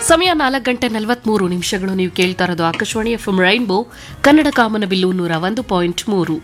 ಸಮಯ ನಾಲ್ಕು ಗಂಟೆ ನಲವತ್ಮೂರು ನಿಮಿಷಗಳು ನೀವು ಕೇಳ್ತಾ ಇರೋದು Akashvani F M rainbow Kannada Kamanabillu ನೂರ ಒಂದು ಪಾಯಿಂಟ್ ಮೂರು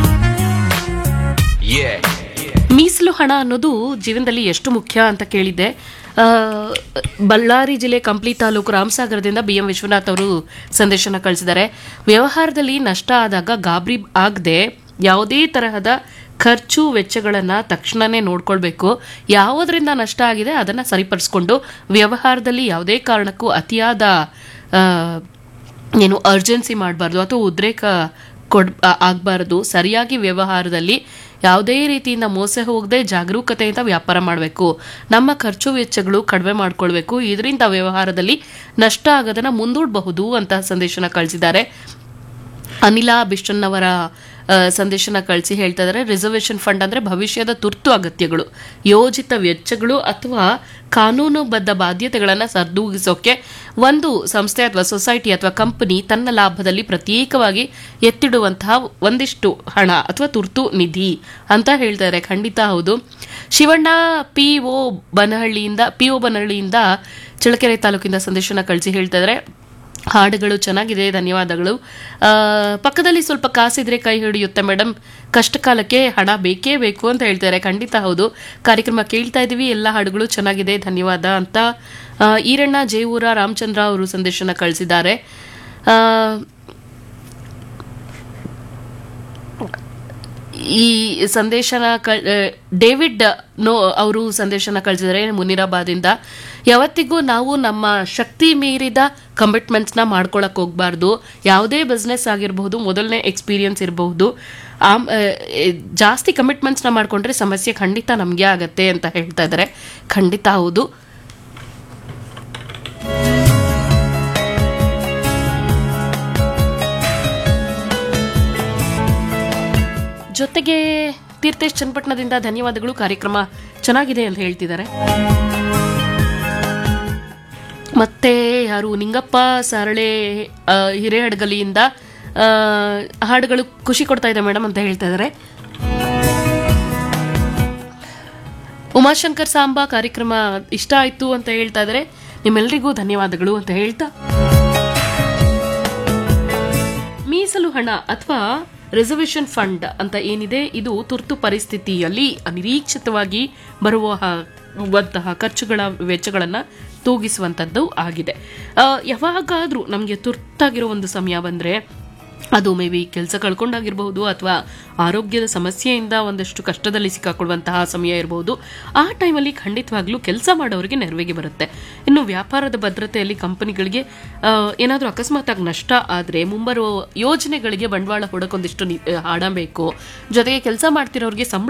Yeah. ಮೀಸಲು ಹಣ ಅನ್ನೋದು ಜೀವನದಲ್ಲಿ ಎಷ್ಟು ಮುಖ್ಯ ಅಂತ ಕೇಳಿದ್ದೆ ಆ, ಬಳ್ಳಾರಿ ಜಿಲ್ಲೆ ಕಂಪ್ಲಿ ತಾಲೂಕು ರಾಮಸಾಗರದಿಂದ ಬಿ ಎಂ ವಿಶ್ವನಾಥ್ ಅವರು ಸಂದೇಶನ ಕಳಿಸಿದ್ದಾರೆ ವ್ಯವಹಾರದಲ್ಲಿ ನಷ್ಟ ಆದಾಗ ಗಾಬರಿ ಆಗದೆ ಯಾವುದೇ ತರಹದ ಖರ್ಚು ವೆಚ್ಚಗಳನ್ನು ತಕ್ಷಣನೇ ನೋಡ್ಕೊಳ್ಬೇಕು ಯಾವುದರಿಂದ ನಷ್ಟ ಆಗಿದೆ ಅದನ್ನು ಸರಿಪಡಿಸ್ಕೊಂಡು ವ್ಯವಹಾರದಲ್ಲಿ ಯಾವುದೇ ಕಾರಣಕ್ಕೂ ಅತಿಯಾದ ಆ, ಏನು ಅರ್ಜೆನ್ಸಿ ಮಾಡಬಾರ್ದು ಅಥವಾ ಉದ್ರೇಕ ಕೊಡ್ ಆಗಬಾರ್ದು ಸರಿಯಾಗಿ ವ್ಯವಹಾರದಲ್ಲಿ ಯಾವುದೇ ರೀತಿಯಿಂದ ಮೋಸ ಹೋಗದೆ ಜಾಗರೂಕತೆಯಿಂದ ವ್ಯಾಪಾರ ಮಾಡಬೇಕು ನಮ್ಮ ಖರ್ಚು ವೆಚ್ಚಗಳು ಕಡಿಮೆ ಮಾಡ್ಕೊಳ್ಬೇಕು ಇದರಿಂದ ವ್ಯವಹಾರದಲ್ಲಿ ನಷ್ಟ ಆಗೋದನ್ನ ಮುಂದೂಡಬಹುದು ಅಂತ ಸಂದೇಶನ ಕಳಿಸಿದ್ದಾರೆ ಅನಿಲ ಬಿಷ್ಟನ್ ಅವರ ಆ, ಸಂದೇಶನ ಕಳಿಸಿ ಹೇಳ್ತಾ ಇದ್ದಾರೆ ರಿಸರ್ವೇಷನ್ ಫಂಡ್ ಅಂದ್ರೆ ಭವಿಷ್ಯದ ತುರ್ತು ಅಗತ್ಯಗಳು ಯೋಜಿತ ವೆಚ್ಚಗಳು ಅಥವಾ ಕಾನೂನುಬದ್ಧ ಬಾಧ್ಯತೆಗಳನ್ನು ಸರಿದೂಗಿಸೋಕೆ ಒಂದು ಸಂಸ್ಥೆ ಅಥವಾ ಸೊಸೈಟಿ ಅಥವಾ ಕಂಪನಿ ತನ್ನ ಲಾಭದಲ್ಲಿ ಪ್ರತ್ಯೇಕವಾಗಿ ಎತ್ತಿಡುವಂತಹ ಒಂದಿಷ್ಟು ಹಣ ಅಥವಾ ತುರ್ತು ನಿಧಿ ಅಂತ ಹೇಳ್ತಾರೆ ಖಂಡಿತ ಹೌದು ಶಿವಣ್ಣ ಪಿ ಒ ಬನಹಳ್ಳಿಯಿಂದ ಪಿ ಒ ಬನಹಳ್ಳಿಯಿಂದ ಚಳ್ಳಕೆರೆ ತಾಲೂಕಿಂದ ಸಂದೇಶನ ಕಳಿಸಿ ಹೇಳ್ತಾ ಇದ್ದಾರೆ ಹಾಡುಗಳು ಚೆನ್ನಾಗಿದೆ ಧನ್ಯವಾದಗಳು ಆ, ಪಕ್ಕದಲ್ಲಿ ಸ್ವಲ್ಪ ಕಾಸಿದ್ರೆ ಕೈ ಹಿಡಿಯುತ್ತೆ ಮೇಡಮ್ ಕಷ್ಟ ಕಾಲಕ್ಕೆ ಹಣ ಬೇಕೇ ಬೇಕು ಅಂತ ಹೇಳ್ತಾರೆ ಖಂಡಿತ ಹೌದು ಕಾರ್ಯಕ್ರಮ ಕೇಳ್ತಾ ಇದ್ದೀವಿ ಎಲ್ಲ ಹಾಡುಗಳು ಚೆನ್ನಾಗಿದೆ ಧನ್ಯವಾದ ಅಂತ ಆ, ಈರಣ್ಣ ಜೇವೂರ ರಾಮಚಂದ್ರ ಅವರು ಸಂದೇಶನ ಕಳಿಸಿದ್ದಾರೆ ಆ, ಈ ಸಂದೇಶನ ಕಳ್- ಆ, ಡೇವಿಡ್ ನೋ ಅವರು ಸಂದೇಶನ ಕಳಿಸಿದರೆ ಮುನಿರಾಬಾದಿಂದ ಯಾವತ್ತಿಗೂ ನಾವು ನಮ್ಮ ಶಕ್ತಿ ಮೀರಿದ ಕಮಿಟ್ಮೆಂಟ್ಸ್ನ ಮಾಡ್ಕೊಳಕ್ ಹೋಗ್ಬಾರ್ದು ಯಾವುದೇ ಬಿಸ್ನೆಸ್ ಆಗಿರಬಹುದು ಮೊದಲನೇ ಎಕ್ಸ್ಪೀರಿಯನ್ಸ್ ಇರಬಹುದು ಆಮ್ ಆ, ಎ, ಜಾಸ್ತಿ ಕಮಿಟ್ಮೆಂಟ್ಸ್ನ ಮಾಡ್ಕೊಂಡ್ರೆ ಸಮಸ್ಯೆ ಖಂಡಿತ ನಮಗೆ ಆಗತ್ತೆ ಅಂತ ಹೇಳ್ತಾ ಇದ್ದಾರೆ ಖಂಡಿತ ಹೌದು ಜೊತೆಗೆ ತೀರ್ಥೇಶ್ ಚನ್ನಪಟ್ಟಣದಿಂದ ಧನ್ಯವಾದಗಳು ಕಾರ್ಯಕ್ರಮ ಚೆನ್ನಾಗಿದೆ ಅಂತ ಹೇಳ್ತಿದ್ದಾರೆ ಮತ್ತೆ ಯಾರು ನಿಂಗಪ್ಪ ಸಾರಳೆ ಆ, ಹಿರೇಹಡಗಲಿಯಿಂದ ಆ, ಹಾಡುಗಳು ಖುಷಿ ಕೊಡ್ತಾ ಇದೆ ಮೇಡಮ್ ಅಂತ ಹೇಳ್ತಾ ಇದ್ದಾರೆ ಉಮಾಶಂಕರ್ ಸಾಂಬಾ ಕಾರ್ಯಕ್ರಮ ಇಷ್ಟ ಆಯ್ತು ಅಂತ ಹೇಳ್ತಾ ಇದ್ದಾರೆ ನಿಮ್ಮೆಲ್ಲರಿಗೂ ಧನ್ಯವಾದಗಳು ಅಂತ ಹೇಳ್ತಾ ಮೀಸಲು ಹಣ ಅಥವಾ ರಿಸರ್ವೇಷನ್ ಫಂಡ್ ಅಂತ ಏನಿದೆ ಇದು ತುರ್ತು ಪರಿಸ್ಥಿತಿಯಲ್ಲಿ ಅನಿರೀಕ್ಷಿತವಾಗಿ ಬರುವ ಹ- ವಂತಹ ಖರ್ಚುಗಳ ವೆಚ್ಚಗಳನ್ನ ತೂಗಿಸುವಂಥದ್ದು ಆಗಿದೆ ಆ, ಯಾವಾಗಾದ್ರೂ ನಮಗೆ ತುರ್ತಾಗಿರೋ ಒಂದು ಸಮಯ ಬಂದ್ರೆ ಅದು ಮೇ ಬಿ ಕೆಲಸ ಕಳ್ಕೊಂಡಾಗಿರ್ಬಹುದು ಅಥವಾ ಆರೋಗ್ಯದ ಸಮಸ್ಯೆಯಿಂದ ಒಂದಷ್ಟು ಕಷ್ಟದಲ್ಲಿ ಸಿಕ್ಕಾಕೊಳ್ಳುವಂತಹ ಸಮಯ ಇರಬಹುದು ಆ ಟೈಮಲ್ಲಿ ಖಂಡಿತವಾಗ್ಲೂ ಕೆಲಸ ಮಾಡೋರಿಗೆ ನೆರವಿಗೆ ಬರುತ್ತೆ ಇನ್ನು ವ್ಯಾಪಾರದ ಭದ್ರತೆಯಲ್ಲಿ ಕಂಪನಿಗಳಿಗೆ ಏನಾದರೂ ಅಕಸ್ಮಾತ್ ಆಗಿ ನಷ್ಟ ಆದರೆ ಮುಂಬರುವ ಯೋಜನೆಗಳಿಗೆ ಬಂಡವಾಳ ಹೂಡಕ್ಕೊಂದಿಷ್ಟು ನಿ- ಆ, ಹಣ ಬೇಕು ಜೊತೆಗೆ ಕೆಲಸ ಮಾಡ್ತಿರೋರಿಗೆ ಸಂಬಳ